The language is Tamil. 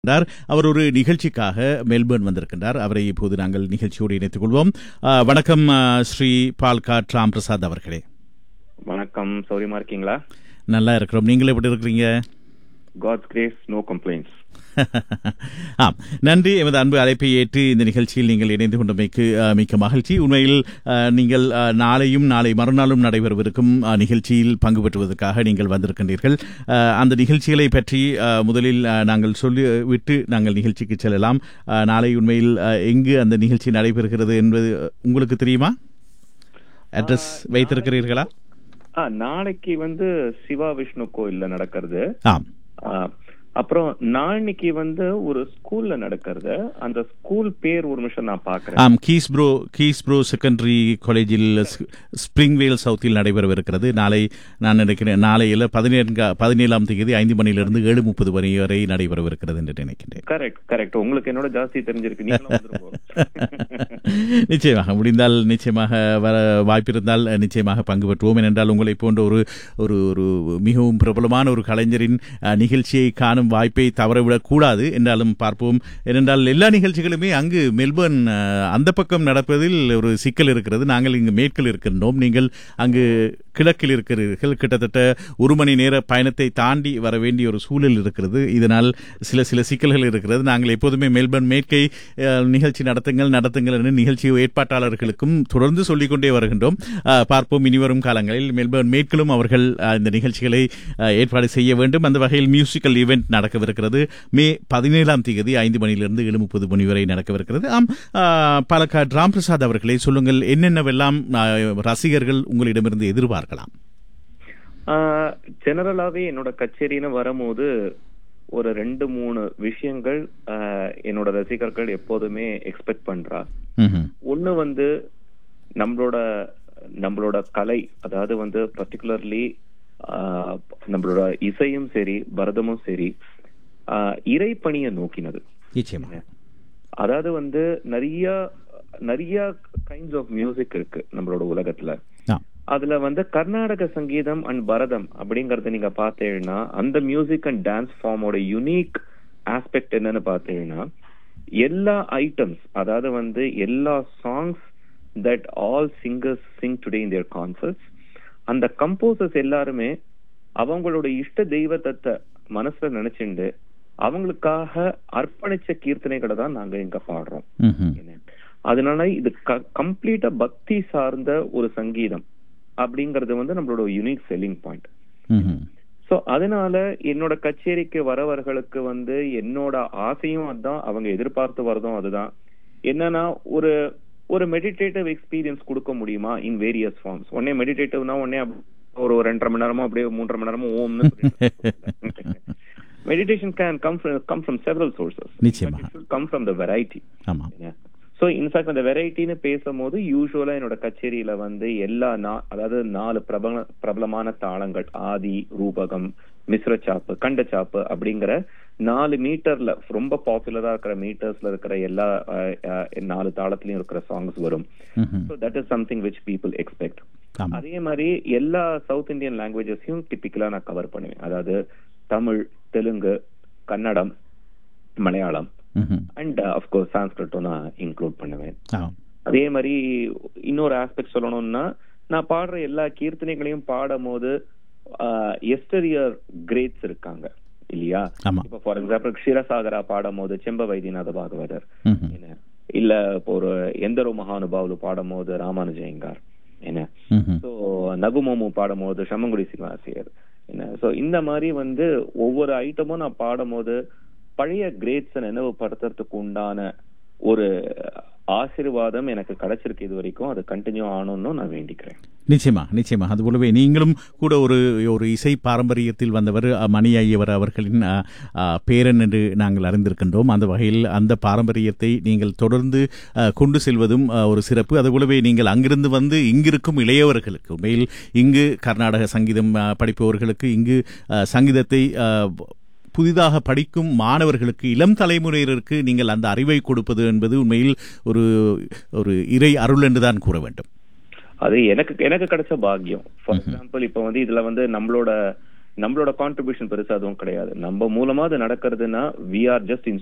வந்திருக்கின்றார் அவர் ஒரு நிகழ்ச்சிக்காக மெல்பர்ன் வந்திருக்கின்றார் அவரை இப்போது நாங்கள் நிகழ்ச்சியோடு இணைத்துக் கொள்வோம் அஹ், வணக்கம் அஹ், ஸ்ரீ பால்காட் ராம் பிரசாத் அவர்களே வணக்கம் சௌரியமா இருக்கீங்களா நல்லா இருக்கிறோம் நீங்கள் எப்படி இருக்கிறீங்க காட்ஸ் கிரேஸ் நோ கம்ப்ளைண்ட்ஸ் ஆம் நன்றி எமது அன்பு அழைப்பை ஏற்று இந்த நிகழ்ச்சியில் நீங்கள் இணைந்து கொண்டமைக்கு அஹ், மிக்க மகிழ்ச்சி உண்மையில் அஹ், நீங்கள் அஹ், நாளையும் நாளை மறுநாளும் நடைபெறவிருக்கும் அஹ், நிகழ்ச்சியில் பங்கு பெற்றுவதற்காக நீங்கள் வந்திருக்கின்றீர்கள் அஹ், அந்த நிகழ்ச்சிகளை பற்றி அஹ், முதலில் அஹ், நாங்கள் சொல்லி விட்டு நாங்கள் நிகழ்ச்சிக்கு செல்லலாம் அஹ், நாளை உண்மையில் அஹ், எங்கு அந்த நிகழ்ச்சி நடைபெறுகிறது என்பது உங்களுக்கு தெரியுமா அட்ரஸ் வைத்திருக்கிறீர்களா ஆ நாளைக்கு வந்து சிவா விஷ்ணு கோயில்ல நடக்கிறது ஆம் ஆ, அப்புறம் நாளைக்கு வந்து ஒரு ஸ்கூல்ல நடக்கிறது அந்த ஸ்கூல் பேர் ஒரு நிமிஷம் நான் பாக்குறேன் ஆம் கீஸ்ப்ரோ கீஸ்ப்ரோ செகண்டரி காலேஜில் ஸ்- ஸ்பிரிங்வேல் சவுத்தில் நடைபெறவிருக்கிறது நாளை நான் நினைக்கிறேன் நாளையில் பதினேழு பதினேழாம் தேதி ஐந்து மணியிலிருந்து ஏழு முப்பது மணி வரை நடைபெறவிருக்கிறது என்று நினைக்கின்றேன் கரெக்ட் கரெக்ட் உங்களுக்கு என்னோட ஜாஸ்தி தெரிஞ்சிருக்கு நீங்களும் வந்துருங்க நிச்சயமாக முடிந்தால் நிச்சயமாக வர வாய்ப்பிருந்தால் நிச்சயமாக பங்கு பெற்றுவோம் ஏனென்றால் உங்களை போன்ற ஒரு ஒரு ஒரு மிகவும் பிரபலமான ஒரு கலைஞரின் அஹ், நிகழ்ச்சியை காணும் வாய்ப்பை தவறவிடக் கூடாது என்றாலும் பார்ப்போம் ஏனென்றால் எல்லா நிகழ்ச்சிகளுமே அங்கு மெல்பர்ன் அஹ், அந்த பக்கம் நடப்பதில் ஒரு சிக்கல் இருக்கிறது நாங்கள் இங்கு மேற்கில் இருக்கின்றோம் நீங்கள் அங்கு கிழக்கில் இருக்கிறீர்கள் கிட்டத்தட்ட ஒரு மணி நேர பயணத்தை தாண்டி வர வேண்டிய ஒரு சூழல் இருக்கிறது இதனால் சில சில சிக்கல்கள் இருக்கிறது நாங்கள் எப்போதுமே மெல்பர்ன் மேற்கை அஹ், நிகழ்ச்சி நடத்துங்கள் நடத்துங்கள் என்று நிகழ்ச்சி ஏற்பாட்டாளர்களுக்கும் தொடர்ந்து சொல்லிக்கொண்டே வருகின்றோம் அஹ், பார்ப்போம் இனிவரும் காலங்களில் மெல்பர்ன் மேற்கிலும் அவர்கள் அஹ், இந்த நிகழ்ச்சிகளை அஹ், ஏற்பாடு செய்ய வேண்டும் அந்த வகையில் மியூசிக்கல் ஈவெண்ட் நடக்கவிருக்கிறது மே பதினேழாம் தேதி ஐந்து மணியிலிருந்து ஏழு முப்பது மணி வரை நடக்கவிருக்கிறது ஆம் அஹ், பாலக்காடு ராம் பிரசாத் அவர்களே சொல்லுங்கள் என்னென்னவெல்லாம் அஹ், ரசிகர்கள் உங்களிடமிருந்து எதிர்பார்க்கலாம் ஜெனரலாவே என்னோட கச்சேரின்னு வரும்போது ஒரு ரெண்டு மூணு விஷயங்கள் ஆ, என்னோட ரசிகர்கள் எப்போதுமே எக்ஸ்பெக்ட் பண்றா ம்ஹும். ஒண்ணு வந்து நம்மளோட நம்மளோட கலை அதாவது வந்து பர்டிகுலர்லி நம்மளோட இசையும் சரி பரதமும் சரி ஆஹ் இறைப்பணியை நோக்கினது நிச்சயமாக அதாவது வந்து நிறைய நிறைய கைண்ட்ஸ் ஆஃப் மியூசிக் இருக்கு நம்மளோட உலகத்துல ஆ. அதுல வந்து கர்நாடக சங்கீதம் அண்ட் பரதம் அப்படிங்கறத நீங்க பார்த்தீங்கன்னா அந்த மியூசிக் அண்ட் டான்ஸ் ஃபார்மோட யுனிக் ஆஸ்பெக்ட் என்னன்னு பார்த்தீங்கன்னா எல்லா ஐட்டம்ஸ் அதாவது வந்து எல்லா songs that all singers sing today in their concerts அந்த கம்போசர்ஸ் எல்லாருமே அவங்களோட இஷ்ட தெய்வத்தை மனசுல நினைச்சுண்டு அவங்களுக்காக அர்ப்பணிச்ச கீர்த்தனைகளை தான் நாங்க இங்க பாடுறோம் ம்ஹும். என்ன? அதனால இது கம்ப்ளீட்டா பக்தி சார்ந்த ஒரு சங்கீதம் அப்படிங்கறது வந்து நம்மளோட யூனிக் செல்லிங் பாயிண்ட் ம்ஹும். சோ அதனால என்னோட கச்சேரிக்கு வரவர்களுக்கு வந்து என்னோட ஆசையும் அதுதான் அவங்க எதிர்பார்த்து வரதும் அதுதான் என்னன்னா ஒரு ஒரு மெடிடேட்டிவ் எக்ஸ்பீரியன்ஸ் கொடுக்க முடியுமா இன் வேரியஸ் ஃபார்ம்ஸ் உடனே மெடிடேட்டிவ்னா உடனே அப்~ ஒரு ஒரு ரெண்டரை மணி நேரமோ அப்படியே மூன்றரை மணி நேரமோ ஓம்னு meditation can come come from several sources நிச்சயமாக. கம் ஃப்ரம் த வெரைட்டி ஆமாம் சோ இன்ஃபேக்ட் அந்த வெரைட்டின்னு பேசும்போது யூஸ்வலா என்னோட கச்சேரியில வந்து எல்லா நா- அதாவது நாலு பிரபல பிரபலமான தாளங்கள் ஆதி ரூபகம் மிஸ்ர சாப்பு கண்ட சாப்பு அப்படிங்கிற நாலு மீட்டர்ல ரொம்ப பாப்புலரா இருக்கிற மீட்டர்ஸ்ல இருக்கிற எல்லா அஹ், அஹ், நாலு தாளத்திலயும் இருக்கிற சாங்ஸ் வரும் ம்ஹும். So that is something which people expect ஆமாம் அதே மாதிரி எல்லா சவுத் இந்தியன் லாங்குவேஜஸையும் டிப்பிக்கலா நான் கவர் பண்ணுவேன் அதாவது தமிழ் தெலுங்கு கன்னடம் மலையாளம் ம்ஹும். அண்ட் அஃப்கோர்ஸ் சான்ஸ்கிரிட்டும் நான் இன்க்ளூட் பண்ணுவேன் ஆமாம் அதே மாதிரி இன்னொரு ஆஸ்பெக்ட் சொல்லணும்னா நான் பாடுற எல்லா கீர்த்தனைகளையும் பாடும் போது எஸ்டரியர் கிரேட்ஸ் இருக்காங்க இல்லையா ஆமா. இப்ப ஃபார் எக்ஸாம்பிள் க்ஷீரசாகரா பாடும் போது செம்ப வைத்தியநாத பாகவதர் ம்ஹும். என்ன இல்ல இப்போ ஒரு எந்தரோ மகானுபாவுல பாடும் போது ராமானுஜயங்கார் என்ன ம்ஹும். சோ நகுமோமு பாடும் போது சமங்குடி சிவாசியர் என்ன சோ இந்த மாதிரி வந்து ஒவ்வொரு ஐட்டமும் நான் பாடும்போது பழைய கிரேட்ஸ் நினைவுபடுத்துறதுக்கு உண்டான ஒரு ஆசீர்வாதம் எனக்கு கிடைச்சிருக்கு இது வரைக்கும் அது கண்டினியூ ஆகணும்னு நான் வேண்டிக்கிறேன் நிச்சயமா நிச்சயமா அதுபோலவே நீங்களும் கூட ஒரு ஒரு இசை பாரம்பரியத்தில் வந்தவர் அ, மணி ஐயவர் அவர்களின் அ, அ, பேரன் என்று நாங்கள் அறிந்திருக்கின்றோம் அந்த வகையில் அந்த பாரம்பரியத்தை நீங்கள் தொடர்ந்து அ, கொண்டு செல்வதும் அ, ஒரு சிறப்பு அதுபோலவே நீங்கள் அங்கிருந்து வந்து இங்கிருக்கும் இளையவர்களுக்கு உண்மையில் இங்கு கர்நாடக சங்கீதம் அ, படிப்பவர்களுக்கு இங்கு அ, சங்கீதத்தை அ, புதிதாக படிக்கும் மாணவர்களுக்கு இளம் தலைமுறையினருக்கு நீங்கள் அந்த அறிவை கொடுப்பது என்பது உண்மையில் ஒரு ஒரு இறை அருள் என்றுதான் கூற வேண்டும் அது எனக்கு எனக்கு கிடைச்ச பாக்கியம் ஃபார் எக்ஸாம்பிள் இப்ப வந்து இதுல வந்து நம்மளோட நம்மளோட கான்ட்ரிபியூஷன் பெருசா அதுவும் கிடையாது நம்ம மூலமா அது நடக்கிறதுனா வி ஆர் ஜஸ்ட்